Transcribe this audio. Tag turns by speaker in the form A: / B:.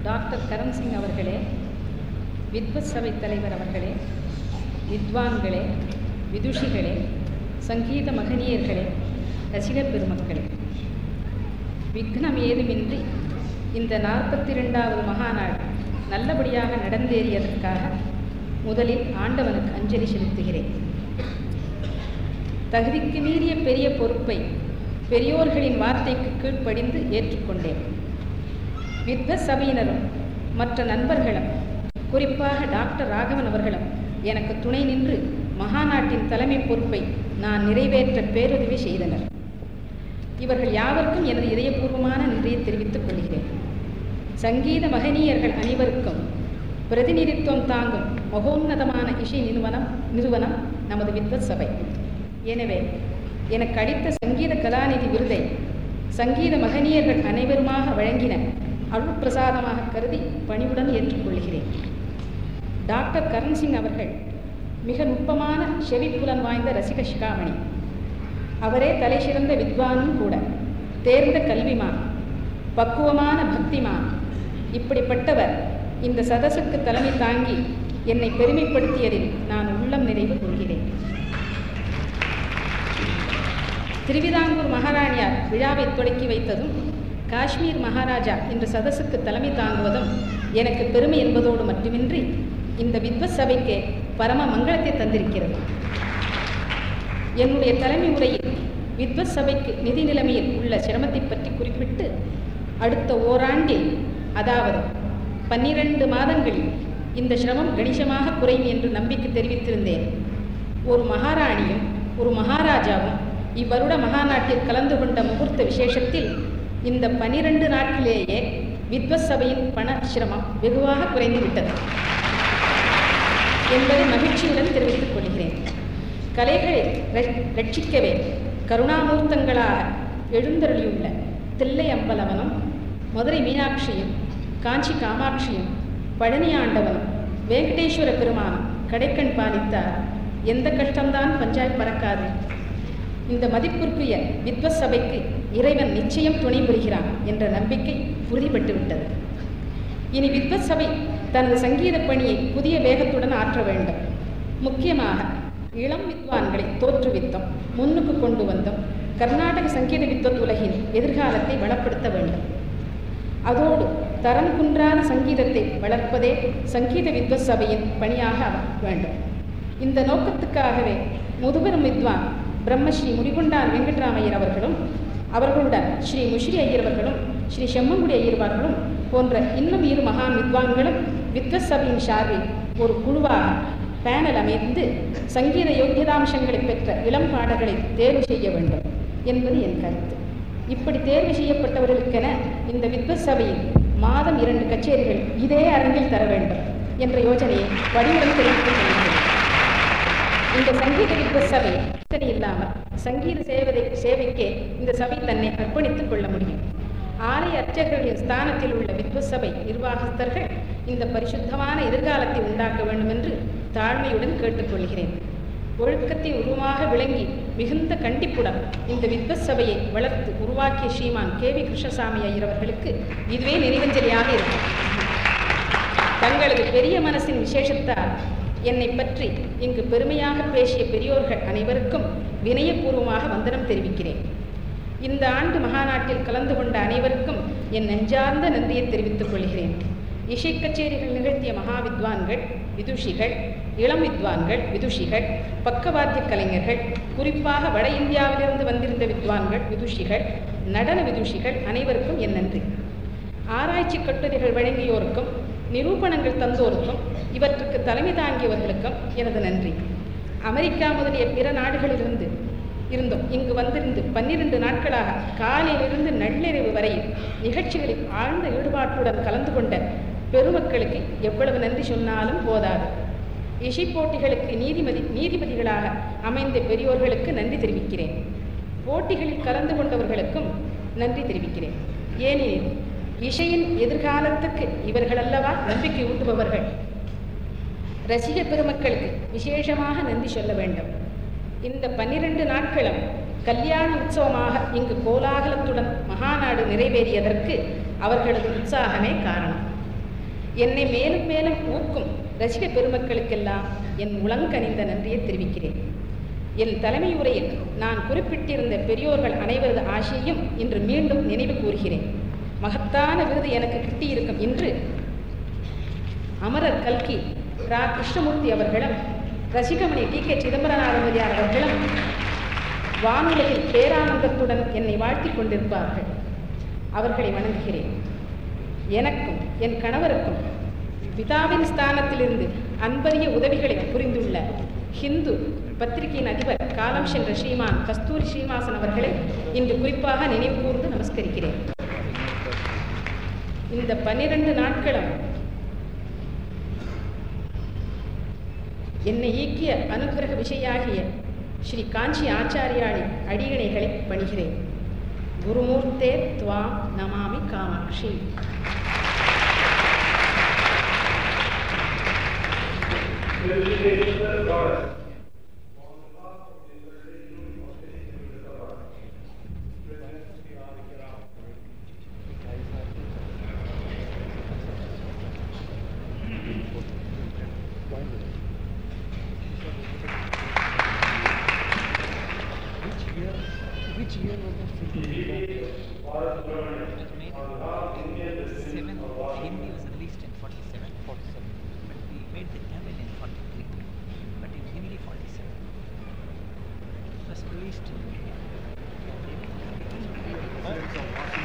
A: Doctor Karan Singh அவர்களே வித்வத் சபை தலைவர் அவர்களே வித்வான்களே விதுஷிகளே சங்கீத மகனியர்களே ரசிகர் பெருமக்களே விக்னம் ஏதுமின்றி இந்த நாற்பத்தி ரெண்டாவது மகாநாடு நல்லபடியாக நடந்தேறியதற்காக முதலில் ஆண்டவனுக்கு அஞ்சலி செலுத்துகிறேன் தகுதிக்கு மீறிய பெரிய பொறுப்பை பெரியோர்களின் வார்த்தைக்கு கீழ்ப்படிந்து ஏற்றுக்கொண்டேன் வித்வ சபையினரும் மற்ற நண்பர்களும் குறிப்பாக டாக்டர் ராகவன் அவர்களும் எனக்கு துணை நின்று மகாநாட்டின் தலைமை பொறுப்பை நான் நிறைவேற்ற பேருதவி செய்தனர் இவர்கள் யாவருக்கும் எனது இதயபூர்வமான நன்றியை தெரிவித்துக் கொள்கிறேன் சங்கீத மகனீயர்கள் அனைவருக்கும் பிரதிநிதித்துவம் தாங்கும் மகோன்னதமான இசை நிறுவனம் நிறுவனம் நமது வித்வத் சபை எனவே எனக்கு அளித்த சங்கீத கலாநிதி விருதை சங்கீத மகனியர்கள் அனைவருமாக வழங்கின அருள் பிரசாதமாக கருதி பணிவுடன் ஏற்றுக்கொள்கிறேன் டாக்டர் கரண் சிங் அவர்கள் மிக நுட்பமான செவிப்புலன் வாய்ந்த ரசிக சிகாமணி அவரே தலை சிறந்த வித்வானும் கூட தேர்ந்த கல்விமான் பக்குவமான பக்திமான் இப்படிப்பட்டவர் இந்த சதசுக்கு தலைமை தாங்கி என்னை பெருமைப்படுத்தியதில் நான் உள்ளம் நிறைவு கொள்கிறேன் திருவிதாங்கூர் மகாராணியார் விழாவை தொடக்கி வைத்ததும் காஷ்மீர் மகாராஜா இன்று சதசுக்கு தலைமை தாங்குவதும் எனக்கு பெருமை என்பதோடு மட்டுமின்றி இந்த வித்வத் சபைக்கு பரம மங்களத்தை தந்திருக்கிறது என்னுடைய தலைமை உரையில் வித்வத் சபைக்கு நிதி நிலைமையில் உள்ள சிரமத்தை பற்றி குறிப்பிட்டு அடுத்த ஓராண்டில் அதாவது பன்னிரண்டு மாதங்களில் இந்த சிரமம் கணிசமாக குறையும் என்று நம்பிக்கை தெரிவித்திருந்தேன் ஒரு மகாராணியும் ஒரு மகாராஜாவும் இவ்வருட மகாநாட்டில் கலந்து கொண்ட முகூர்த்த விசேஷத்தில் இந்த பனிரெண்டு நாட்களிலேயே வித்வத் சபையின் பண சிரமம் வெகுவாக குறைந்துவிட்டது என்பதை மகிழ்ச்சியுடன் தெரிவித்துக் கொள்கிறேன் கலைகளை ரட்சிக்கவே கருணாமூர்த்தங்களாக எழுந்தருளியுள்ள தில்லை அம்பலவனும் மதுரை மீனாட்சியும் காஞ்சி காமாட்சியும் பழனி ஆண்டவனும் வெங்கடேஸ்வர பெருமானும் கடைக்கண் பாலித்தார் எந்த கஷ்டம்தான் பஞ்சாய் பறக்காது இந்த மதிப்பிற்குரிய வித்வத் சபைக்கு இறைவன் நிச்சயம் துணை புரிகிறான் என்ற நம்பிக்கை உறுதிப்பட்டுவிட்டது இனி வித்வத் சபை தனது சங்கீத பணியை புதிய வேகத்துடன் ஆற்ற வேண்டும் முக்கியமாக இளம் வித்வான்களை தோற்றுவித்தோம் முன்னுக்கு கொண்டு வந்தோம் கர்நாடக சங்கீத வித்வத் உலகின் எதிர்காலத்தை வளப்படுத்த வேண்டும் அதோடு தரம் குன்றாத சங்கீதத்தை வளர்ப்பதே சங்கீத வித்வத் சபையின் பணியாக வேண்டும் இந்த நோக்கத்துக்காகவே முதுபெரும் வித்வான் பிரம்மஸ்ரீ முடிகுண்டார் வெங்கட்ராமையர் அவர்களும் அவர்களுடன் ஸ்ரீ முஷ்ரி ஐயர் அவர்களும் ஸ்ரீ செம்மங்குடி ஐயர் அவர்களும் போன்ற இன்னும் இரு மகான் வித்வான்களும் வித்வத் சபையின் சார்பில் ஒரு குழுவாக பேனல் அமைந்து சங்கீத யோக்கியதாம்சங்களை பெற்ற இளம் பாடல்களை தேர்வு செய்ய வேண்டும் என்பது என் கருத்து இப்படி தேர்வு செய்யப்பட்டவர்களுக்கென இந்த வித்வத் சபையில் மாதம் இரண்டு கச்சேரிகள் இதே அரங்கில் தர வேண்டும் என்ற யோசனையை வடிவுடன் தெரிவித்துக் கொள்கிறேன் இந்த சங்கீத வித்வத் சபை இத்தனை இல்லாமல் சங்கீத சேவை சேவைக்கே இந்த சபை தன்னை அர்ப்பணித்துக் கொள்ள முடியும் ஆலய அர்ச்சகர்களின் ஸ்தானத்தில் உள்ள வித்வத் சபை நிர்வாகஸ்தர்கள் இந்த பரிசுத்தமான எதிர்காலத்தை உண்டாக்க வேண்டும் என்று தாழ்மையுடன் கேட்டுக்கொள்கிறேன் ஒழுக்கத்தை உருவமாக விளங்கி மிகுந்த கண்டிப்புடன் இந்த வித்வத் சபையை வளர்த்து உருவாக்கிய ஸ்ரீமான் கே வி கிருஷ்ணசாமி ஐயர் அவர்களுக்கு இதுவே நினைவஞ்சலியாக இருக்கும் தங்களது பெரிய மனசின் விசேஷத்தால் என்னை பற்றி இங்கு பெருமையாக பேசிய பெரியோர்கள் அனைவருக்கும் வினயபூர்வமாக வந்தனம் தெரிவிக்கிறேன் இந்த ஆண்டு மகாநாட்டில் கலந்து கொண்ட அனைவருக்கும் என் நெஞ்சார்ந்த நன்றியை தெரிவித்துக் கொள்கிறேன் இசை கச்சேரிகள் நிகழ்த்திய மகா வித்வான்கள் விதுஷிகள் இளம் வித்வான்கள் விதுஷிகள் பக்கவாத்திய கலைஞர்கள் குறிப்பாக வட இந்தியாவிலிருந்து வந்திருந்த வித்வான்கள் விதுஷிகள் நடன விதுஷிகள் அனைவருக்கும் என் நன்றி ஆராய்ச்சி கட்டுரைகள் வழங்கியோருக்கும் நிரூபணங்கள் தந்தோருக்கும் இவற்றுக்கு தலைமை தாங்கியவர்களுக்கும் எனது நன்றி அமெரிக்கா முதலிய பிற நாடுகளிலிருந்து இருந்தும் இங்கு வந்திருந்து பன்னிரண்டு நாட்களாக காலையிலிருந்து நள்ளிரவு வரையில் நிகழ்ச்சிகளில் ஆழ்ந்த ஈடுபாட்டுடன் கலந்து கொண்ட பெருமக்களுக்கு எவ்வளவு நன்றி சொன்னாலும் போதாது இசை போட்டிகளுக்கு நீதிமதி நீதிபதிகளாக அமைந்த பெரியோர்களுக்கு நன்றி தெரிவிக்கிறேன் போட்டிகளில் கலந்து கொண்டவர்களுக்கும் நன்றி தெரிவிக்கிறேன் ஏனெனில் இசையின் எதிர்காலத்துக்கு இவர்களல்லவா நம்பிக்கை ஊட்டுபவர்கள் ரசிக பெருமக்களுக்கு விசேஷமாக நன்றி சொல்ல வேண்டும் இந்த பன்னிரண்டு நாட்களும் கல்யாண உற்சவமாக இங்கு கோலாகலத்துடன் மகாநாடு நிறைவேறியதற்கு அவர்களது உற்சாகமே காரணம் என்னை மேலும் மேலும் ஊக்கும் ரசிக பெருமக்களுக்கெல்லாம் என் உளங்கனிந்த நன்றியை தெரிவிக்கிறேன் என் தலைமை உரையில் நான் குறிப்பிட்டிருந்த பெரியோர்கள் அனைவரது ஆசையும் இன்று மீண்டும் நினைவு கூறுகிறேன் மகத்தான விருது எனக்கு கிட்டியிருக்கும் இன்று அமரர் கல்கி ரா கிருஷ்ணமூர்த்தி அவர்களும் ரசிகமணி டி கே சிதம்பரநாதமதியார் அவர்களும் வானுலகில் பேரானந்தத்துடன் என்னை வாழ்த்திக் கொண்டிருப்பார்கள் அவர்களை வணங்குகிறேன் எனக்கும் என் கணவருக்கும் பிதாவின் ஸ்தானத்திலிருந்து அன்பரிய உதவிகளை புரிந்துள்ள ஹிந்து பத்திரிகையின் அதிபர் காலம் சென்ற ஸ்ரீமான் கஸ்தூரி ஸ்ரீனிவாசன் அவர்களை இன்று குறிப்பாக நினைவு கூர்ந்து நமஸ்கரிக்கிறேன் இந்த பன்னிரண்டு நாட்களும் என்னை ஈக்கிய அனுகிரக விஷயாகிய ஸ்ரீ காஞ்சி ஆச்சாரியாளி அடிகணைகளை பணிகிறேன் குருமூர்த்தே துவாம் நமாமி Kamakshi
B: Which year? Which year was that film?
C: was made in seven. Hindi was released in 47.
B: 47.
C: But we made the Tamil in 43. But in Hindi 47. It was released in
B: Influence of what